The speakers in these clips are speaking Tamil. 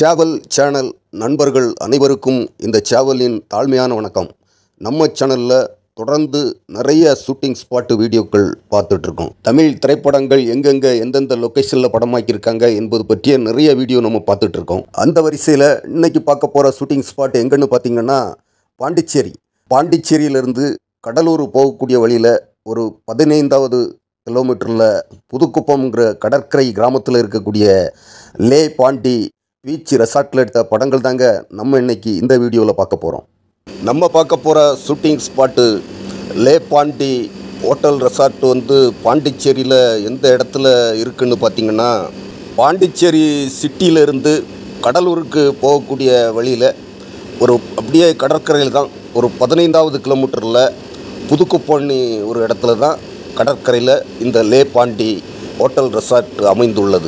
சேவல் சேனல் நண்பர்கள் அனைவருக்கும் இந்த சேவலின் தாழ்மையான வணக்கம் நம்ம சேனலில் தொடர்ந்து நிறைய ஷூட்டிங் ஸ்பாட்டு வீடியோக்கள் பார்த்துட்ருக்கோம் தமிழ் திரைப்படங்கள் எங்கெங்கே எந்தெந்த லொக்கேஷனில் படமாக்கியிருக்காங்க என்பது பற்றிய நிறைய வீடியோ நம்ம பார்த்துட்ருக்கோம் அந்த வரிசையில் இன்னைக்கு பார்க்க போகிற ஷூட்டிங் ஸ்பாட் எங்கன்னு பார்த்தீங்கன்னா பாண்டிச்சேரி பாண்டிச்சேரியிலிருந்து கடலூர் போகக்கூடிய வழியில் ஒரு பதினைந்தாவது கிலோமீட்டரில் புதுக்குப்பம்ங்கிற கடற்கரை கிராமத்தில் இருக்கக்கூடிய லே பாண்டி பீச் ரெசார்ட்டில் எடுத்த படங்கள் தாங்க நம்ம இன்னைக்கு இந்த வீடியோவில் பார்க்க போகிறோம் நம்ம பார்க்க போகிற shooting spot Le Pondy hotel resort வந்து பாண்டிச்சேரியில் எந்த இடத்துல இருக்குன்னு பார்த்தீங்கன்னா பாண்டிச்சேரி சிட்டியிலேருந்து கடலூருக்கு போகக்கூடிய வழியில் ஒரு அப்படியே கடற்கரையில் தான் ஒரு பதினைந்தாவது கிலோமீட்டரில் புதுக்குப்பண்ணி ஒரு இடத்துல தான் கடற்கரையில் இந்த லே பாண்டி ஹோட்டல் ரெசார்ட் அமைந்துள்ளது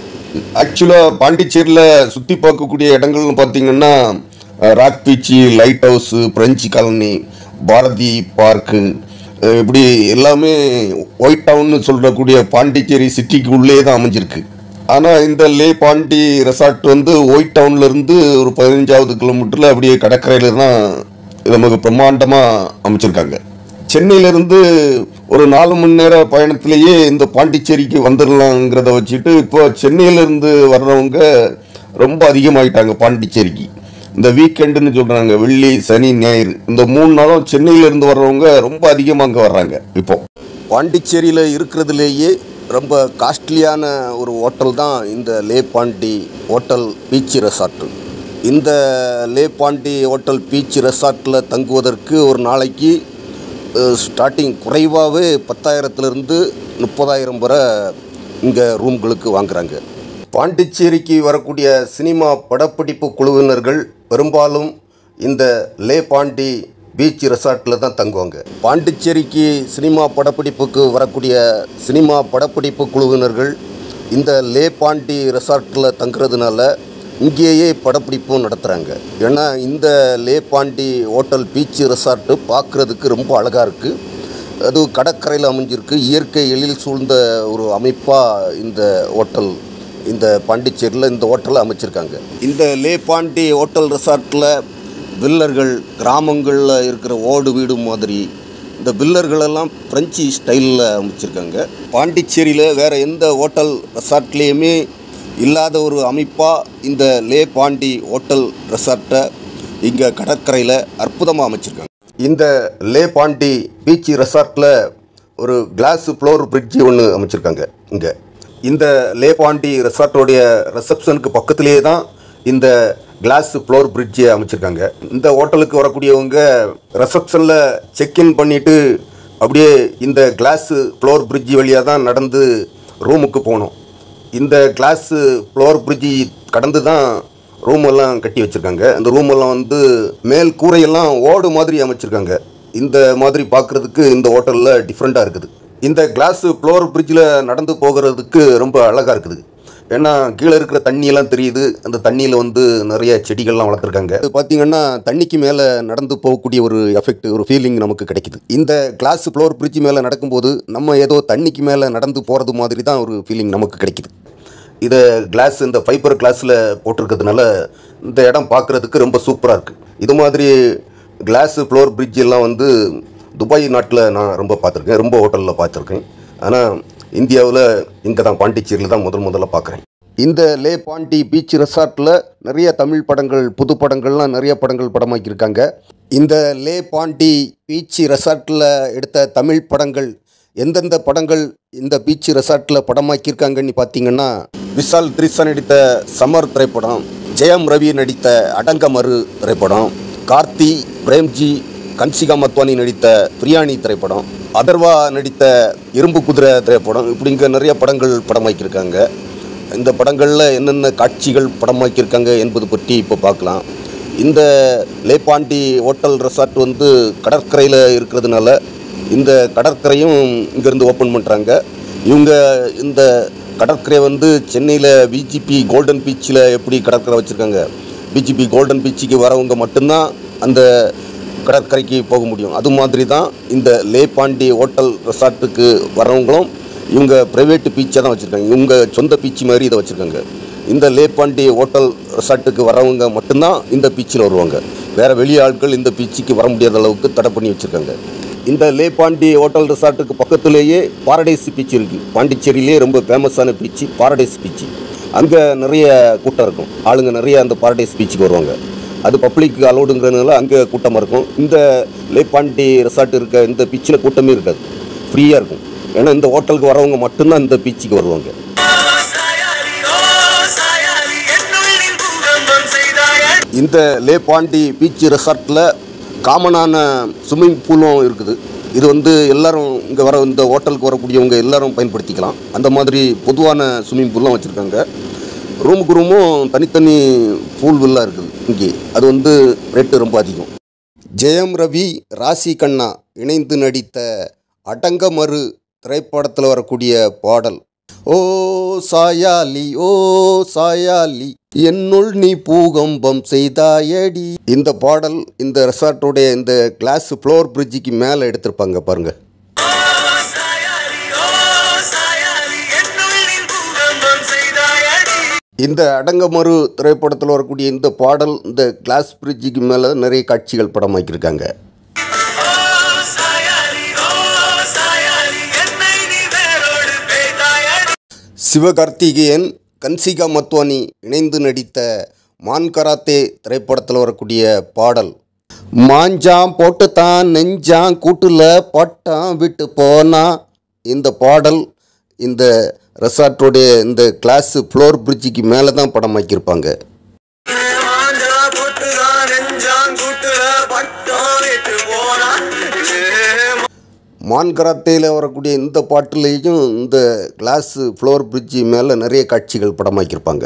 ஆக்சுவலாக பாண்டிச்சேரியில் சுற்றி பார்க்கக்கூடிய இடங்கள்னு பார்த்தீங்கன்னா அஹ், rock beach lighthouse French colony Bharathi park அஹ், இப்படி எல்லாமே ஒயிட் டவுன்னு சொல்லக்கூடிய பாண்டிச்சேரி சிட்டிக்கு உள்ளே தான் அமைஞ்சிருக்கு ஆனால் இந்த லே பாண்டி ரெசார்ட் வந்து ஒயிட் டவுன்லேருந்து ஒரு பதினஞ்சாவது கிலோமீட்டரில் அப்படியே கடற்கரையில் தான் இது மிக பிரம்மாண்டமாக அமைச்சிருக்காங்க சென்னையிலேருந்து ஒரு நாலு மணி நேர பயணத்திலேயே இந்த பாண்டிச்சேரிக்கு வந்துடலாங்கிறத வச்சுட்டு இப்போ சென்னையிலேருந்து வர்றவங்க ரொம்ப அதிகமாயிட்டாங்க பாண்டிச்சேரிக்கு இந்த வீக்கெண்டுன்னு சொல்கிறாங்க வெள்ளி சனி ஞாயிறு இந்த மூணு நாளும் சென்னையிலேருந்து வர்றவங்க ரொம்ப அதிகமாக அங்கே வர்றாங்க இப்போ பாண்டிச்சேரியில் இருக்கிறதுலேயே ரொம்ப காஸ்ட்லியான ஒரு ஹோட்டல் தான் இந்த Le Pondy hotel beach resort இந்த லே பாண்டி ஹோட்டல் பீச் ரெசார்ட்டில் தங்குவதற்கு ஒரு நாளைக்கு ஸ்டார்டிங் குறைவாகவே பத்தாயிரத்துலேருந்து முப்பதாயிரம் வரை இங்கே ரூம்களுக்கு வாங்குறாங்க பாண்டிச்சேரிக்கு வரக்கூடிய சினிமா படப்பிடிப்பு குழுவினர்கள் பெரும்பாலும் இந்த லே பாண்டி பீச் ரெசார்ட்டில் தான் தங்குவாங்க பாண்டிச்சேரிக்கு சினிமா படப்பிடிப்புக்கு வரக்கூடிய சினிமா படப்பிடிப்பு குழுவினர்கள் இந்த லே பாண்டி ரெசார்ட்டில் தங்குறதுனால இங்கேயே படப்பிடிப்பும் நடத்துகிறாங்க ஏன்னா இந்த Le Pondy hotel beach resort பார்க்குறதுக்கு ரொம்ப அழகாக இருக்குது அது கடற்கரையில் அமைஞ்சிருக்கு இயற்கை எழில் சூழ்ந்த ஒரு அமைப்பாக இந்த ஹோட்டல் இந்த பாண்டிச்சேரியில் இந்த ஹோட்டலை அமைச்சிருக்காங்க இந்த லே பாண்டி ஹோட்டல் ரெசார்ட்டில் வில்லர்கள் கிராமங்களில் இருக்கிற ஓடு வீடு மாதிரி இந்த வில்லர்களெல்லாம் பிரெஞ்சு ஸ்டைலில் அமைச்சிருக்காங்க பாண்டிச்சேரியில் வேறு எந்த ஹோட்டல் ரெசார்ட்லேயுமே இல்லாத ஒரு அமைப்பாக இந்த லே பாண்டி ஹோட்டல் ரெசார்ட்டை இங்கே கடற்கரையில் அற்புதமாக அமைச்சிருக்காங்க இந்த லே பாண்டி பீச் ரெசார்ட்டில் ஒரு கிளாஸ் ஃப்ளோர் பிரிட்ஜ் ஒன்று அமைச்சிருக்காங்க இங்கே இந்த லே பாண்டி ரெசார்ட்டோடைய ரிசப்ஷனுக்கு பக்கத்திலேயே தான் இந்த கிளாஸ் ஃப்ளோர் பிரிட்ஜை அமைச்சிருக்காங்க இந்த ஹோட்டலுக்கு வரக்கூடியவங்க ரிசப்ஷனில் செக்இன் பண்ணிவிட்டு அப்படியே இந்த கிளாஸ் ஃப்ளோர் பிரிட்ஜ் வழியாக தான் நடந்து ரூமுக்கு போகணும் இந்த கிளாஸ் ஃப்ளோர் பிரிட்ஜி கடந்து தான் ரூம் எல்லாம் கட்டி வச்சுருக்காங்க அந்த ரூம் எல்லாம் வந்து மேல் கூரையெல்லாம் ஓடு மாதிரி அமைச்சிருக்காங்க இந்த மாதிரி பார்க்குறதுக்கு இந்த ஹோட்டலில் டிஃப்ரெண்ட்டாக இருக்குது இந்த கிளாஸ் ஃப்ளோர் பிரிட்ஜில் நடந்து போகிறதுக்கு ரொம்ப அழகாக இருக்குது ஏன்னா கீழே இருக்கிற தண்ணியெல்லாம் தெரியுது அந்த தண்ணியில் வந்து நிறைய செடிகள்லாம் வளர்த்துருக்காங்க இது பார்த்தீங்கன்னா தண்ணிக்கு மேலே நடந்து போகக்கூடிய ஒரு எஃபெக்ட் ஒரு ஃபீலிங் நமக்கு கிடைக்குது இந்த கிளாஸ் ஃப்ளோர் பிரிட்ஜ் மேலே நடக்கும்போது நம்ம ஏதோ தண்ணிக்கு மேலே நடந்து போகிறது மாதிரி தான் ஒரு ஃபீலிங் நமக்கு கிடைக்குது இதை கிளாஸ் இந்த ஃபைபர் கிளாஸில் போட்டிருக்கிறதுனால இந்த இடம் பார்க்குறதுக்கு ரொம்ப சூப்பராக இருக்குது இது மாதிரி கிளாஸ் ஃப்ளோர் பிரிட்ஜ் எல்லாம் வந்து துபாய் நாட்டில் நான் ரொம்ப பார்த்துருக்கேன் ரொம்ப ஹோட்டலில் பார்த்துருக்கேன் ஆனால் இந்தியாவில் இங்கே தான் பாண்டிச்சேரியில் தான் முதல் முதல்ல பார்க்குறேன் இந்த லே பாண்டி பீச் ரெசார்ட்டில் நிறைய தமிழ் படங்கள் புது படங்கள்லாம் நிறைய படங்கள் படமாக்கியிருக்காங்க இந்த லே பாண்டி பீச் ரெசார்ட்டில் எடுத்த தமிழ் படங்கள் எந்தெந்த படங்கள் இந்த பீச் ரெசார்ட்டில் படமாக்கியிருக்காங்கன்னு பார்த்தீங்கன்னா விஷால் த்ரிஷா நடித்த சமர் திரைப்படம் ஜெயம் ரவி நடித்த அடங்கமறு திரைப்படம் கார்த்தி பிரேம்ஜி கன்சிகா மத்வானி நடித்த பிரியாணி திரைப்படம் அதர்வா நடித்த இரும்பு குதிரை திரைப்படம் இப்படி இங்கே நிறைய படங்கள் படமாக்கியிருக்காங்க இந்த படங்களில் என்னென்ன காட்சிகள் படமாக்கியிருக்காங்க என்பது பற்றி இப்போ பார்க்கலாம் இந்த லேபாண்டி ஹோட்டல் ரெசார்ட் வந்து கடற்கரையில் இருக்கிறதுனால இந்த கடற்கரையும் இங்கேருந்து ஓப்பன் பண்ணுறாங்க இவங்க இந்த கடற்கரை வந்து சென்னையில் பிஜிபி கோல்டன் பீச்சில் எப்படி கடற்கரை வச்சுருக்காங்க பிஜிபி கோல்டன் பீச்சுக்கு வரவங்க மட்டும்தான் அந்த கடற்கரைக்கு போக முடியும் அது மாதிரி தான் இந்த லே பாண்டி ஹோட்டல் ரெசார்ட்டுக்கு வரவங்களும் இவங்க ப்ரைவேட் பீச்சை தான் வச்சுருக்காங்க இவங்க சொந்த பீச்சு மாதிரி இதை வச்சுருக்காங்க இந்த லேப்பாண்டி ஹோட்டல் ரெசார்ட்டுக்கு வரவங்க மட்டும்தான் இந்த பீச்சில் வருவாங்க வேறு வெளி ஆட்கள் இந்த பீச்சுக்கு வர முடியாத அளவுக்கு தடை பண்ணி வச்சுருக்காங்க இந்த லேப்பாண்டி ஹோட்டல் ரெசார்ட்டுக்கு பக்கத்துலேயே பாரடைஸ் பீச் இருக்குது பாண்டிச்சேரியிலே ரொம்ப ஃபேமஸான பீச்சு பாரடைஸ் பீச்சு அங்கே நிறைய கூட்டம் இருக்கும் ஆளுங்க நிறைய அந்த பாரடைஸ் பீச்சுக்கு வருவாங்க அது பப்ளிக் அலோடுங்கிறதுனால அங்கே கூட்டமாக இருக்கும் இந்த லேப்பாண்டி ரெசார்ட் இருக்க இந்த பீச்சில் கூட்டமே இருக்காது ஃப்ரீயாக இருக்கும் ஏன்னா இந்த ஹோட்டலுக்கு வரவங்க மட்டும்தான் இந்த பீச்சுக்கு வருவாங்க சாயாரி ஓ சாயாரி என்னுள்ளின் பூகம்பம் செய்தாய இந்த லேபாண்டி பீச் ரெசார்ட்டில் காமனான ஸ்விம்மிங் பூலும் இருக்குது இது வந்து எல்லாரும் இங்கே வர இந்த ஹோட்டலுக்கு வரக்கூடியவங்க எல்லாரும் பயன்படுத்திக்கலாம் அந்த மாதிரி பொதுவான ஸ்விம்மிங் பூல்லாம் வச்சுருக்காங்க ரூமுக்கு ரூமும் தனித்தனி பூல் வில்லா இருக்குது இங்கே அது வந்து ரேட்டு ரொம்ப அதிகம் ஜெயம் ரவி ராசி கண்ணா இணைந்து நடித்த அடங்கமறு திரைப்படத்தில் வரக்கூடிய பாடல் ஓ சாயாலி ஓ சாயாலி என்னுள் நீ பூகம்பம் செய்தாயடி இந்த பாடல் இந்த ரெசார்ட்டோடைய இந்த கிளாஸ் ஃப்ளோர் பிரிட்ஜுக்கு மேலே எடுத்திருப்பாங்க பாருங்க சாயாரி ஓ சாயாரி என்னுள்ளின் பூகம்பம் செய்தாயடி இந்த அடங்கமறு திரைப்படத்தில் வரக்கூடிய இந்த பாடல் இந்த கிளாஸ் பிரிட்ஜுக்கு மேலே நிறைய காட்சிகள் படமாக்கியிருக்காங்க ஓ சாயாரி ஓ சாயாரி என்னை நீ வேரோடு பேய்தாயடி சிவகார்த்திகேயன் கன்சிகா மத்வானி இணைந்து நடித்த மான் கராத்தே திரைப்படத்தில் வரக்கூடிய பாடல் மாஞ்சாம் போட்டுத்தான் நெஞ்சாம் கூட்டுல பட்டாம் விட்டு போனா இந்த பாடல் இந்த ரெசார்ட்டோடைய இந்த கிளாஸ் ஃப்ளோர் பிரிட்ஜுக்கு மேலே தான் படமாக்கியிருப்பாங்க மாஞ்சா போட்டுதான் நெஞ்சாங்கூட்டுல பட்டம் விட்டு போனா மான் கராத்தேயில் வரக்கூடிய இந்த பாட்டுலேயும் இந்த கிளாஸ் ஃப்ளோர் பிரிட்ஜு மேலே நிறைய காட்சிகள் படமாக்கியிருப்பாங்க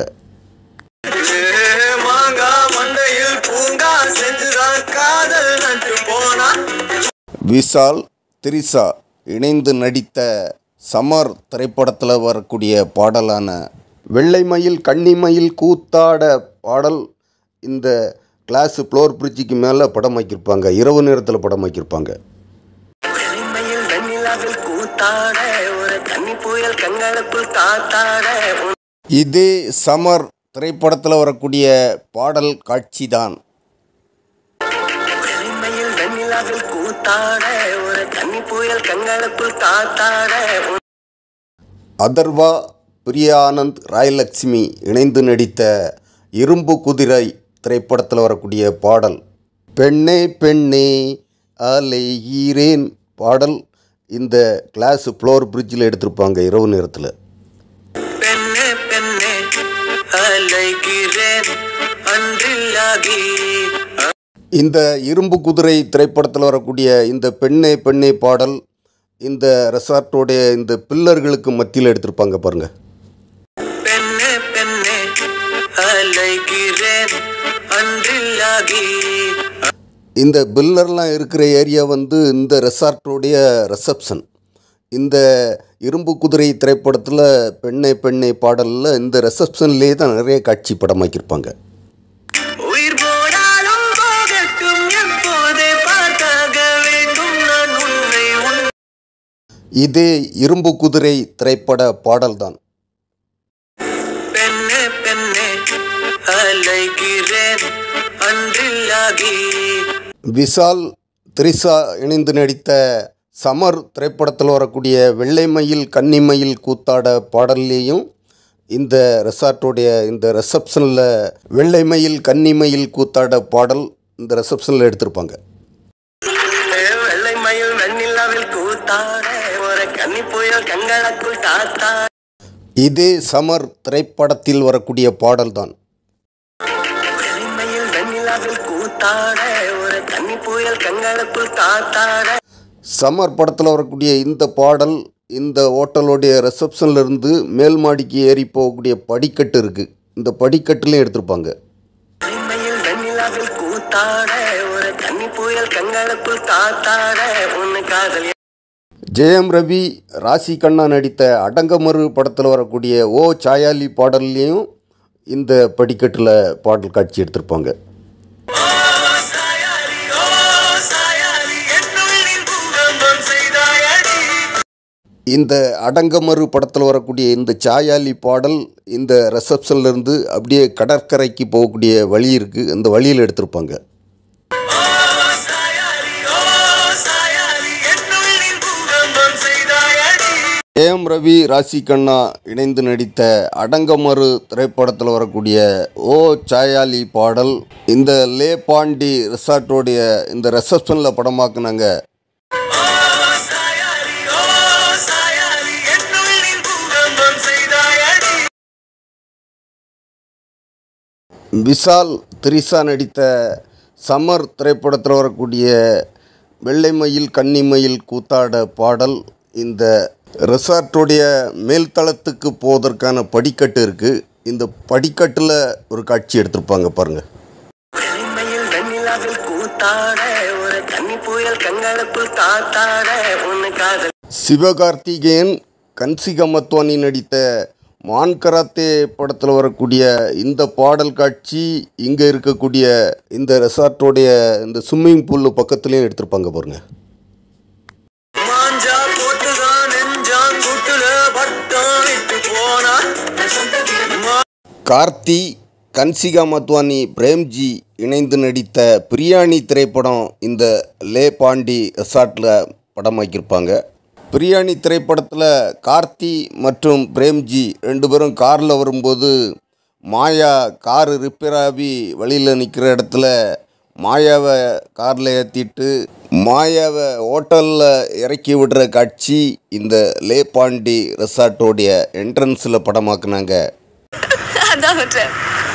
மாங்கா மண்டையில் பூங்கா செஞ்சுதான் காதல் நட்டு போனா விஷால் திரிசா இணைந்து நடித்த சமர் திரைப்படத்தில் வரக்கூடிய பாடலான வெள்ளை மயில் கன்னி மயில் கூத்தாட பாடல் இந்த கிளாஸ் ஃப்ளோர் பிரிட்ஜுக்கு மேலே படமாக்கியிருப்பாங்க இரவு நேரத்தில் படமாக்கியிருப்பாங்க வெண்மையில் வெண்ணிலாவில் கூத்தாட ஒரு கன்னி புயல் கங்களுக்குள் காத்தாட உன் இதே சமர் திரைப்படத்தில் வரக்கூடிய பாடல் காட்சி தான் வெண்மையில் வெண்ணிலாவில் கூத்தாட ஒரு கன்னி புயல் கங்களுக்குள் காத்தாட உன் அதர்வா பிரியானந்த் ராயலட்சுமி இணைந்து நடித்த இரும்பு குதிரை திரைப்படத்தில் வரக்கூடிய பாடல் பெண்ணே பெண்ணே அலைகிறேன் பாடல் இந்த கிளாஸ் ஃப்ளோர் பிரிட்ஜில் எடுத்திருப்பாங்க இரவு நேரத்தில் பெண்ணே பெண்ணே அலைகிறேன் அன்றில்லாகி இந்த இரும்பு குதிரை திரைப்படத்தில் வரக்கூடிய இந்த பெண்ணே பெண்ணே பாடல் இந்த ரெசார்ட்டோடைய இந்த பில்லர்களுக்கு மத்தியில் எடுத்திருப்பாங்க பாருங்க பெண்ணே பெண்ணே அலைகிறேன் அன்றில்லாகி இந்த பில்லர்லாம் இருக்கிற ஏரியா வந்து இந்த ரெசார்ட்டோடைய ரிசப்ஷன் இந்த இரும்பு குதிரை திரைப்படத்தில் பெண்ணே பெண்ணே பாடலில் இந்த ரிசப்ஷன்லேயே தான் நிறைய காட்சி படமாக்கியிருப்பாங்க உயிர் போனாலும் போகட்டும் எப்போதே பார்த்தாக வேண்டும் நான் உன்னை உன் இதே இரும்பு குதிரை திரைப்பட பாடல்தான் பெண்ணே பெண்ணே அலைகிறேன் அன்றில்லாகி விஷால் திரிசா இணைந்து நடித்த சமர் திரைப்படத்தில் வரக்கூடிய வெள்ளை மயில் கன்னி மயில் கூத்தாட பாடல்லையும் இந்த ரெசார்ட்டோடைய இந்த ரிசப்ஷனில் வெள்ளை மயில் கன்னி மயில் கூத்தாட பாடல் இந்த ரிசப்ஷனில் எடுத்திருப்பாங்க வெள்ளை மயில் வெண்ணிலாவில் கூத்தாட ஒரு கன்னி புயல் கங்களுக்குள் காத்தா இதே சமர் திரைப்படத்தில் வரக்கூடிய பாடல்தான் வெண்மையில் வெண்ணிலாவில் கூத்தாட ஒரு கன்னி புயல் கங்களுக்குள் காத்தாட சமர் படத்தில் வரக்கூடிய இந்த பாடல் இந்த ஹோட்டலோடைய ரிசப்ஷன்ல இருந்து மேல் மாடிக்கு ஏறி போகக்கூடிய படிக்கட்டு இருக்குது இந்த படிக்கட்டுலையும் எடுத்திருப்பாங்க வெண்மையில் வெண்ணிலாவில் கூத்தாட ஒரு கன்னி புயல் கங்களுக்குள் காத்தாட உன்னை காதல் ஜெயம் ரவி ராசி கண்ணா நடித்த அடங்கமறு படத்தில் வரக்கூடிய ஓ சாயாலி பாடல்லையும் இந்த படிக்கட்டில் பாடல் காட்சி எடுத்திருப்பாங்க சாயாரி ஓ சாயாரி என்னுள்ளின் பூகம்பம் செய்தாயடி இந்த அடங்கமறு படத்தில் வரக்கூடிய இந்த சாயாலி பாடல் இந்த receptionல இருந்து அப்படியே கடற்கரைக்கு போகக்கூடிய வழி இருக்குது இந்த வழியில் எடுத்திருப்பாங்க ஓ சாயாரி ஓ சாயாரி என்னுயிரில் பூகம்பம் செய்தாயடி ஏஎம் ரவி ராசி கண்ணா இணைந்து நடித்த அடங்கமறு திரைப்படத்தில் வரக்கூடிய ஓ சாயாலி பாடல் இந்த லே பாண்டி ரிசார்ட்டோடைய இந்த ரெசப்ஷனில் படமாக்குனாங்க ஓ சாயாரி ஓ சாயாரி என்னுயிரில் பூகம்பம் செய்தாயடி விஷால் திரிசா நடித்த சமர் திரைப்படத்தில் வரக்கூடிய வெள்ளை மயில் கன்னி மயில் கூத்தாட பாடல் இந்த ரெசார்ட்டுடைய மேல்தளத்துக்கு போவதற்கான படிக்கட்டு இருக்குது இந்த படிக்கட்டில் ஒரு காட்சி எடுத்திருப்பாங்க பாருங்கள் வெறுமையில் வெண்ணிலாவில் கூத்தாட ஒரு கன்னி புயல் கண்களுக்குள் காத்தாட உன்னு காதல் சிவகார்த்திகேயன் கன்சிகா மத்வானி நடித்த மான் கராத்தே படத்தில் வரக்கூடிய இந்த பாடல் காட்சி இங்கே இருக்கக்கூடிய இந்த ரெசார்ட்டோடைய இந்த ஸ்விம்மிங் பூல் பக்கத்துலேயும் எடுத்திருப்பாங்க பாருங்கள் மாஞ்சா போட்டுதான் நெஞ்சான் கூட்டுல பட்டம் இட்டு போனா மா- கார்த்தி கன்சிகா மத்வானி பிரேம்ஜி இணைந்து நடித்த பிரியாணி திரைப்படம் இந்த லே பாண்டி ரெசார்ட்டில் படமாக்கியிருப்பாங்க பிரியாணி திரைப்படத்தில் கார்த்தி மற்றும் பிரேம்ஜி ரெண்டு பேரும் காரில் வரும்போது மாயா காரு ரிப்பேர் ஆகி வழியில் நிற்கிற இடத்துல மாயாவை காரில் ஏற்றிட்டு மாயாவை ஹோட்டலில் இறக்கி விடுற காட்சி இந்த லே பாண்டி ரெசார்ட்டோடைய என்ட்ரன்ஸில் படமாக்குனாங்க அதான் விட்டேன்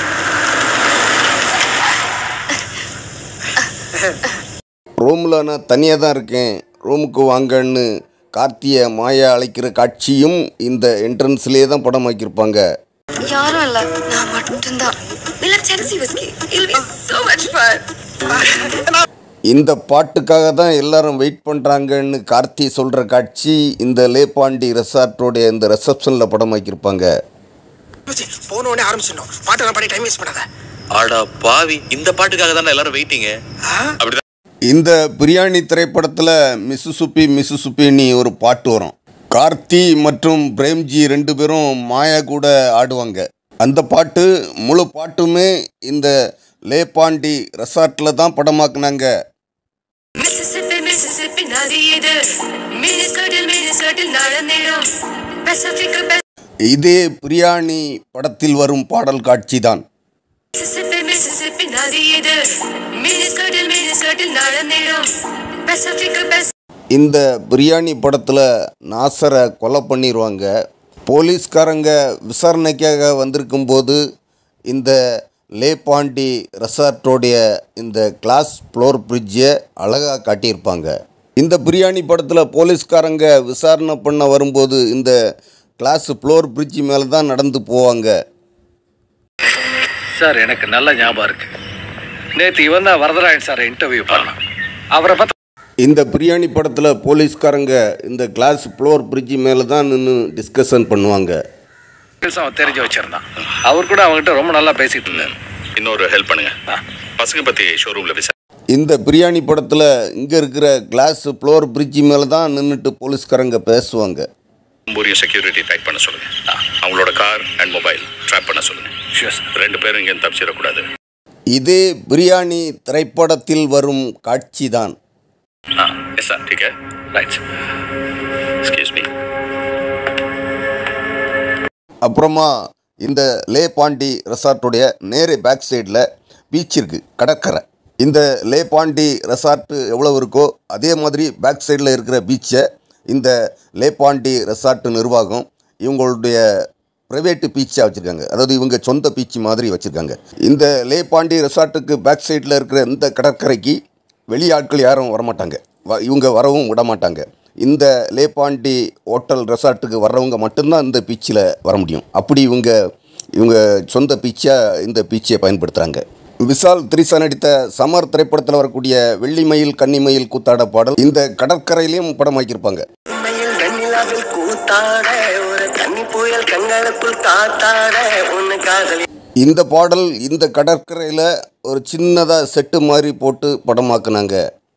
ரூமில் நான் தனியாக தான் இருக்கேன் ரூமுக்கு வாங்கன்னு கார்த்தியை மாயா அழைக்கிற காட்சியும் இந்த என்ட்ரன்ஸ்லேயே தான் படமாக்கியிருப்பாங்க யாரும் இல்ல நான் மட்டும்தான் We love Tennessee whiskey. It'll be so much fun. இந்த பாட்டுக்காக தான் எல்லாரும் வெயிட் பண்ணுறாங்கன்னு கார்த்தி சொல்கிற காட்சி இந்த லேபாண்டி ரெசார்ட்டோடைய இந்த ரிசப்ஷனில் படமாக்கியிருப்பாங்க போன உடனே ஆரம்பிச்சிடணும் பாட்டெல்லாம் பாடி டைம் வேஸ்ட் பண்ணாத ஆடா பாவி இந்த பாட்டுக்காக தானே எல்லாரும் வெயிட்டிங்க அப்படிதான் இந்த பிரியாணி திரைப்படத்தில் மிசுசுப்பி மிசுசுப்பின்னு ஒரு பாட்டு வரும் கார்த்தி மற்றும் பிரேம்ஜி ரெண்டு பேரும் மாயா கூட ஆடுவாங்க அந்த பாட்டு முழு பாட்டுமே இந்த லேபாண்டி ரெசார்ட்டில் தான் படமாக்குனாங்க Mississippi, Mississippi நதி இது மினிஸ்கட்டில் மினிஸ்கட்டில் நடந்திடும் பசிபிக் இதே பிரியாணி படத்தில் வரும் பாடல் காட்சி தான் Mississippi, Mississippi நதி இது மினிஸ்கட்டில் மினிஸ்கட்டில் நடந்திடும் பசிபிக் இந்த பிரியாணி படத்தில் நாசரை கொலை பண்ணிடுவாங்க போலீஸ்காரங்க விசாரணைக்காக வந்திருக்கும் போது இந்த லேபாண்டி ரெசார்ட்டோடைய இந்த கிளாஸ் ஃப்ளோர் பிரிட்ஜை அழகாக காட்டியிருப்பாங்க இந்த பிரியாணி படத்தில் போலீஸ்காரங்க விசாரணை பண்ண வரும்போது இந்த கிளாஸ் ஃப்ளோர் பிரிட்ஜ் மேலே தான் நடந்து போவாங்க சார் எனக்கு நல்ல ஞாபகம் இருக்கு நேற்று இவன் தான் வரதராயன் சார் இன்டர்வியூ பண்ணான் அவரை பார்த்து இந்த பிரியாணி படத்தில் போலீஸ்காரங்க இந்த கிளாஸ் ஃப்ளோர் பிரிட்ஜ் மேலே தான் நின்று டிஸ்கஷன் பண்ணுவாங்க அவன் தெரிஞ்சு வச்சிருந்தான் அவர் கூட அவங்ககிட்ட ரொம்ப நல்லா பேசிட்டு இருந்தார் இன்னொரு ஹெல்ப் பண்ணுங்க பசங்க பத்தி ஷோரூம்ல விசாரி இந்த பிரியாணி படத்தில் இங்கே இருக்கிற கிளாஸ் ஃப்ளோர் பிரிட்ஜ் மேலே தான் நின்றுட்டு போலீஸ்காரங்க பேசுவாங்க பூரிய செக்யூரிட்டி டைட் பண்ண சொல்லுங்க அவங்களோட கார் அண்ட் மொபைல் ட்ராப் பண்ண சொல்லுங்க ஷியோர் சார் ரெண்டு பேரும் இங்கே தப்பிச்சிடக்கூடாது இதே பிரியாணி திரைப்படத்தில் வரும் காட்சி தான் ஆ எஸ் சார் ठीक है ரைட் சார் எக்ஸ்கியூஸ் மீ அப்புறமா இந்த லே பாண்டி ரெசார்ட்டுடைய நேரே பேக் சைடில் பீச் இருக்குது கடற்கரை இந்த லே பாண்டி ரெசார்ட்டு எவ்வளோ இருக்கோ அதே மாதிரி பேக் சைடில் இருக்கிற பீச்சை இந்த லே பாண்டி ரெசார்ட்டு நிர்வாகம் இவங்களுடைய ப்ரைவேட்டு பீச்சாக வச்சுருக்காங்க அதாவது இவங்க சொந்த பீச் மாதிரி வச்சுருக்காங்க இந்த லே பாண்டி ரெசார்ட்டுக்கு பேக் சைடில் இருக்கிற இந்த கடற்கரைக்கு வெளி ஆட்கள் யாரும் வரமாட்டாங்க வ இவங்க வரவும் விட மாட்டாங்க இந்த லேபாண்டி ஹோட்டல் ரெசார்ட்டுக்கு வர்றவங்க மட்டும்தான் இந்த பீச்சில் வர முடியும் அப்படி இவங்க இவங்க சொந்த பீச்சாக இந்த பீச்சை பயன்படுத்துகிறாங்க விசால் திரிசா நடித்த சமர் திரைப்படத்தில் வரக்கூடிய வெள்ளி மயில் கன்னி மயில் கூத்தாட பாடல் இந்த கடற்கரையிலையும் படமாக்கியிருப்பாங்க உண்மையில் வெண்ணிலாவில் கூத்தாட ஒரு கன்னி புயல் கண்களுக்குள் காத்தாட உன்னு காதலி இந்த பாடல் இந்த கடற்கரையில் ஒரு சின்னதாக செட்டு மாதிரி போட்டு படமாக்குனாங்க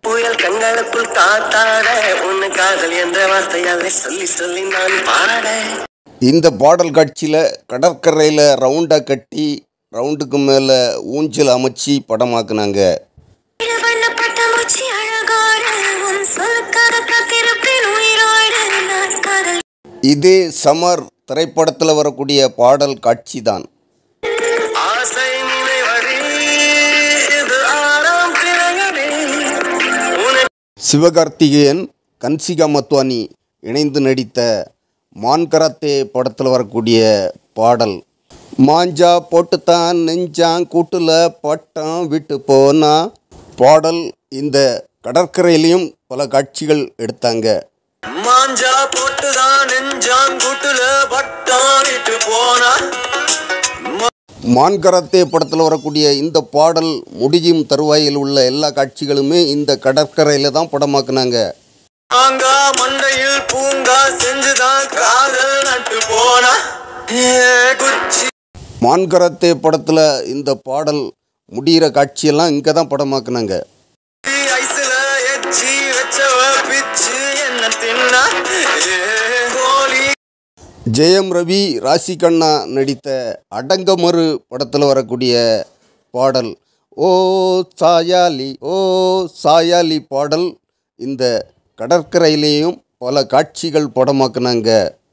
புயல் கண்களுக்குள் காத்தாட உன் காதல் என்ற வார்த்தையாலே சொல்லி சொல்லி நான் பாட இந்த பாடல் காட்சியில் கடற்கரையில் ரவுண்டாக கட்டி ரவுண்டுக்கு மேலே ஊஞ்சல் அமைச்சு படமாக்குனாங்க வண்ண பட்டாம்பூச்சி அழகோட உன் சொல்லுக்காக காத்திருப்பேன் உயிரோடு நான் காதல் இதே சமர் திரைப்படத்தில் வரக்கூடிய பாடல் காட்சி தான் ஆசை நினைவடி இது ஆறாம் பிறகடி உனக்கு சிவகார்த்திகேயன் கன்சிகா மத்வானி இணைந்து நடித்த மான்கராத்தே படத்தில் வரக்கூடிய பாடல் மாஞ்சா போட்டுத்தான் நெஞ்சான் கூட்டுல பட்டம் விட்டு போனா பாடல் இந்த கடற்கரையிலையும் பல காட்சிகள் எடுத்தாங்க மாஞ்சா போட்டுதான் நெஞ்சாங்குட்டுல பட்டாரிட்டு போனா மான்கராத்தே படத்தில் வரக்கூடிய இந்த பாடல் முடியும் தருவாயில் உள்ள எல்லா காட்சிகளுமே இந்த கடற்கரையில் தான் படமாக்குனாங்க மாங்கா மண்டையில் பூங்கா செஞ்சுதான் காதல் நட்டு போனா ஏ குச்சி மான்கராத்தே படத்தில் இந்த பாடல் முடிகிற காட்சியெல்லாம் இங்கே தான் படமாக்குனாங்க ஐசுல எச்சி வச்சவ பிச்சு என்ன தின்னா ஏ கோழி ஜெயம் ரவி ராசி கண்ணா நடித்த அடங்கமறு படத்தில் வரக்கூடிய பாடல் ஓ சாயாலி ஓ சாயாலி பாடல் இந்த கடற்கரையிலேயும் பல காட்சிகள் படமாக்குனாங்க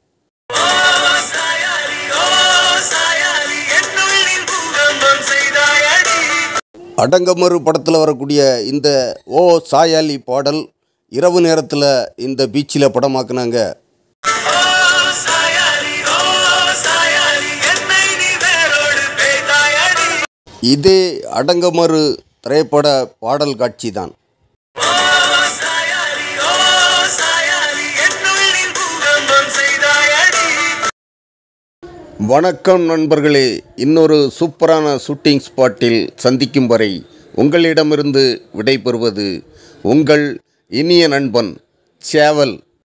சாயாலி ஓ சாயாலி என்னுள்ளில் பூகம்பம் செய்தாயடி அடங்கமறு படத்தில் வரக்கூடிய இந்த ஓ சாயாலி பாடல் இரவு நேரத்தில் இந்த பீச்சில் படமாக்குனாங்க ஓ சாயாலி ஓ சாயாலி என்னை நீ வேரோடு பேய்தாயடி இதே அடங்கமறு திரைப்பட பாடல் காட்சி தான் ஓ சாயாலி ஓ சாயாலி என்னுள்ளில் பூகம்பம் செய்தாயடி வணக்கம் நண்பர்களே இன்னொரு சூப்பரான ஷூட்டிங் ஸ்பாட்டில் சந்திக்கும் வரை உங்களிடமிருந்து விடைபெறுவது உங்கள் இனிய நண்பன் சேவல்